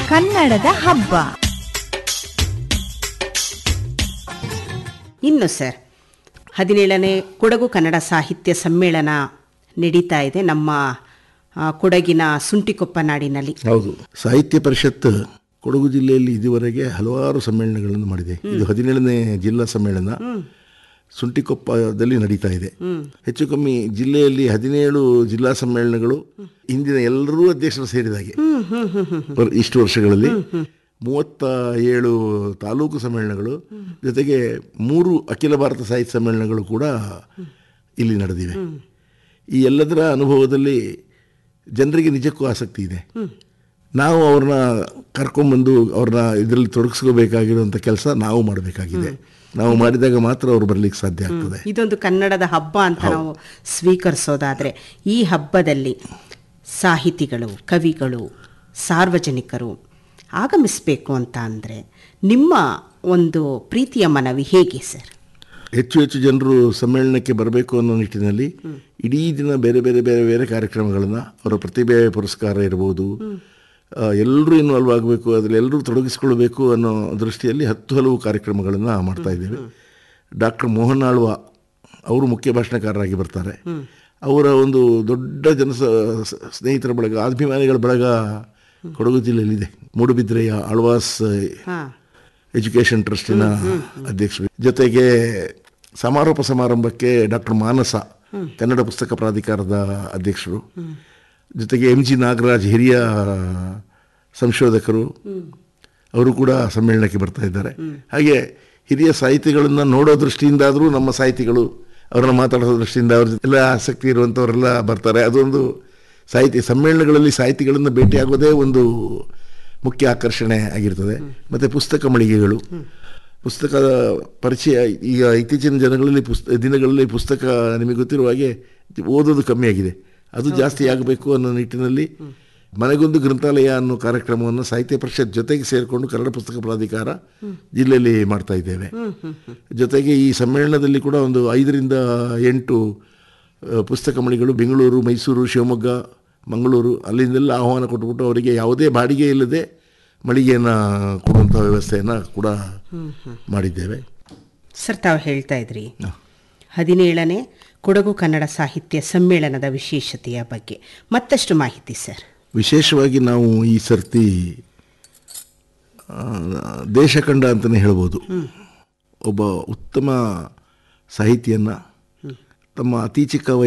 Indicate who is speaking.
Speaker 1: ಕನ್ನಡದ ಹಬ್ಬ
Speaker 2: ಇನ್ನು ಸರ್ ಹದಿನೇಳನೇ ಕೊಡಗು ಕನ್ನಡ ಸಾಹಿತ್ಯ ಸಮ್ಮೇಳನ ನಡೀತಾ ಇದೆ ನಮ್ಮ ಆ, ಕೊಡಗಿನ ಸುಂಟಿಕೊಪ್ಪ ನಾಡಿನಲ್ಲಿ
Speaker 3: ಹೌದು ಸಾಹಿತ್ಯ ಪರಿಷತ್ ಕೊಡಗು ಜಿಲ್ಲೆಯಲ್ಲಿ ಇದುವರೆಗೆ ಹಲವಾರು ಸಮ್ಮೇಳನಗಳನ್ನು ಮಾಡಿದೆ ಇದು ಹದಿನೇಳನೇ ಜಿಲ್ಲಾ ಸಮ್ಮೇಳನ ಸುಂಟಿಕೊಪ್ಪದಲ್ಲಿ ನಡೀತಾ ಇದೆ ಹೆಚ್ಚು ಕಮ್ಮಿ ಜಿಲ್ಲೆಯಲ್ಲಿ ಹದಿನೇಳು ಜಿಲ್ಲಾ ಸಮ್ಮೇಳನಗಳು ಹಿಂದಿನ ಎಲ್ಲರೂ ಅಧ್ಯಕ್ಷರು ಸೇರಿದಾಗೆ ವರ್- ಇಷ್ಟು ವರ್ಷಗಳಲ್ಲಿ ಮೂವತ್ತ ಏಳು ತಾಲೂಕು ಸಮ್ಮೇಳನಗಳು ಜೊತೆಗೆ ಮೂರು ಅಖಿಲ ಭಾರತ ಸಾಹಿತ್ಯ ಸಮ್ಮೇಳನಗಳು ಕೂಡ ಇಲ್ಲಿ ನಡೆದಿವೆ ಈ ಎಲ್ಲದರ ಅನುಭವದಲ್ಲಿ ಜನರಿಗೆ ನಿಜಕ್ಕೂ ಆಸಕ್ತಿ ಇದೆ ನಾವು ಅವ್ರನ್ನ ಕರ್ಕೊಂಡ್ಬಂದು ಅವ್ರನ್ನ ಇದರಲ್ಲಿ ತೊಡಗಿಸ್ಕೋಬೇಕಾಗಿರುವಂಥ ಕೆಲಸ ನಾವು ಮಾಡಬೇಕಾಗಿದೆ ನಾವು ಮಾಡಿದಾಗ ಮಾತ್ರ ಅವ್ರು ಬರ್ಲಿಕ್ಕೆ ಸಾಧ್ಯ ಆಗ್ತದೆ
Speaker 2: ಇದೊಂದು ಕನ್ನಡದ ಹಬ್ಬ ಅಂತ ನಾವು ಸ್ವೀಕರಿಸೋದಾದರೆ ಈ ಹಬ್ಬದಲ್ಲಿ ಸಾಹಿತಿಗಳು ಕವಿಗಳು ಸಾರ್ವಜನಿಕರು ಆಗಮಿಸಬೇಕು ಅಂತ ಅಂದರೆ ನಿಮ್ಮ ಒಂದು ಪ್ರೀತಿಯ ಮನವಿ ಹೇಗೆ ಸರ್
Speaker 3: ಹೆಚ್ಚು ಹೆಚ್ಚು ಜನರು ಸಮ್ಮೇಳನಕ್ಕೆ ಬರಬೇಕು ಅನ್ನೋ ನಿಟ್ಟಿನಲ್ಲಿ ಇಡೀ ದಿನ ಬೇರೆ ಬೇರೆ ಬೇರೆ ಬೇರೆ ಕಾರ್ಯಕ್ರಮಗಳನ್ನು ಅವರ ಪ್ರತಿಭೆ ಪುರಸ್ಕಾರ ಇರ್ಬೋದು ಎಲ್ಲರೂ ಇನ್ವಾಲ್ವ್ ಆಗಬೇಕು ಅದರಲ್ಲಿ ಎಲ್ಲರೂ ತೊಡಗಿಸ್ಕೊಳ್ಬೇಕು ಅನ್ನೋ ದೃಷ್ಟಿಯಲ್ಲಿ ಹತ್ತು ಹಲವು ಕಾರ್ಯಕ್ರಮಗಳನ್ನು ಮಾಡ್ತಾ ಇದ್ದೇವೆ ಡಾಕ್ಟರ್ ಮೋಹನ್ ಆಳ್ವ ಅವರು ಮುಖ್ಯ ಭಾಷಣಕಾರರಾಗಿ ಬರ್ತಾರೆ ಅವರ ಒಂದು ದೊಡ್ಡ ಜನ ಸ- ಸ್ನೇಹಿತರ ಬಳಗ ಅಭಿಮಾನಿಗಳ ಬಳಗ ಕೊಡಗು ಜಿಲ್ಲೆಯಲ್ಲಿದೆ ಮೂಡುಬಿದ್ರೆಯ ಆಳ್ವಾಸ್
Speaker 2: ಹಾಂ
Speaker 3: ಎಜುಕೇಷನ್ ಟ್ರಸ್ಟಿನ ಅಧ್ಯಕ್ಷರು ಜೊತೆಗೆ ಸಮಾರೋಪ ಸಮಾರಂಭಕ್ಕೆ ಡಾಕ್ಟರ್ ಮಾನಸ ಕನ್ನಡ ಪುಸ್ತಕ ಪ್ರಾಧಿಕಾರದ ಅಧ್ಯಕ್ಷರು ಜೊತೆಗೆ ಎಂ ಜಿ ನಾಗರಾಜ್ ಹಿರಿಯ ಸಂಶೋಧಕರು ಅವರು ಕೂಡ ಸಮ್ಮೇಳನಕ್ಕೆ ಬರ್ತಾ ಇದ್ದಾರೆ ಹಾಗೆ ಹಿರಿಯ ಸಾಹಿತಿಗಳನ್ನು ನೋಡೋ ದೃಷ್ಟಿಯಿಂದಾದರೂ ನಮ್ಮ ಸಾಹಿತಿಗಳು ಅವರನ್ನು ಮಾತಾಡೋ ದೃಷ್ಟಿಯಿಂದ ಅವ್ರ ಎಲ್ಲ ಆಸಕ್ತಿ ಇರುವಂಥವರೆಲ್ಲ ಬರ್ತಾರೆ ಅದೊಂದು ಸಾಹಿತ್ಯ ಸಮ್ಮೇಳನಗಳಲ್ಲಿ ಸಾಹಿತಿಗಳನ್ನು ಭೇಟಿಯಾಗೋದೇ ಒಂದು ಮುಖ್ಯ ಆಕರ್ಷಣೆ ಆಗಿರ್ತದೆ ಮತ್ತು ಪುಸ್ತಕ ಮಳಿಗೆಗಳು ಪುಸ್ತಕದ ಪರಿಚಯ ಈಗ ಇತ್ತೀಚಿನ ಜನಗಳಲ್ಲಿ ಪುಸ್ತ ದಿನಗಳಲ್ಲಿ ಪುಸ್ತಕ ನಿಮಗೆ ಗೊತ್ತಿರುವ ಹಾಗೆ ಓದೋದು ಕಮ್ಮಿ ಆಗಿದೆ ಅದು ಜಾಸ್ತಿ ಆಗಬೇಕು ಅನ್ನೋ ನಿಟ್ಟಿನಲ್ಲಿ ಮನೆಗೊಂದು ಗ್ರಂಥಾಲಯ ಅನ್ನೋ ಕಾರ್ಯಕ್ರಮವನ್ನು ಸಾಹಿತ್ಯ ಪರಿಷತ್ ಜೊತೆಗೆ ಸೇರಿಕೊಂಡು ಕನ್ನಡ ಪುಸ್ತಕ ಪ್ರಾಧಿಕಾರ ಜಿಲ್ಲೆಯಲ್ಲಿ ಮಾಡ್ತಾ ಇದ್ದೇವೆ ಜೊತೆಗೆ ಈ ಸಮ್ಮೇಳನದಲ್ಲಿ ಕೂಡ ಒಂದು ಐದರಿಂದ ಎಂಟು ಆ, ಪುಸ್ತಕ ಮಳಿಗಳು ಬೆಂಗಳೂರು ಮೈಸೂರು ಶಿವಮೊಗ್ಗ ಮಂಗಳೂರು ಅಲ್ಲಿಂದೆಲ್ಲ ಆಹ್ವಾನ ಕೊಟ್ಬಿಟ್ಟು ಅವರಿಗೆ ಯಾವುದೇ ಬಾಡಿಗೆ ಇಲ್ಲದೆ ಮಳಿಗೆಯನ್ನು ಕೊಡುವಂಥ ವ್ಯವಸ್ಥೆಯನ್ನು ಕೂಡ ಮಾಡಿದ್ದೇವೆ
Speaker 2: ಸರ್ ತಾವು ಹೇಳ್ತಾ ಇದ್ರಿ ಹದಿನೇಳನೇ ಕೊಡಗು ಕನ್ನಡ ಸಾಹಿತ್ಯ ಸಮ್ಮೇಳನದ ವಿಶೇಷತೆಯ ಬಗ್ಗೆ ಮತ್ತಷ್ಟು ಮಾಹಿತಿ ಸರ್
Speaker 3: ವಿಶೇಷವಾಗಿ ನಾವು ಈ ಸರ್ತಿ ಆ, ದೇಶ ಕಂಡ ಅಂತಲೇ ಹೇಳ್ಬೋದು ಒಬ್ಬ ಉತ್ತಮ ಸಾಹಿತಿಯನ್ನು ತಮ್ಮ ಅತಿ ಚಿಕ್ಕ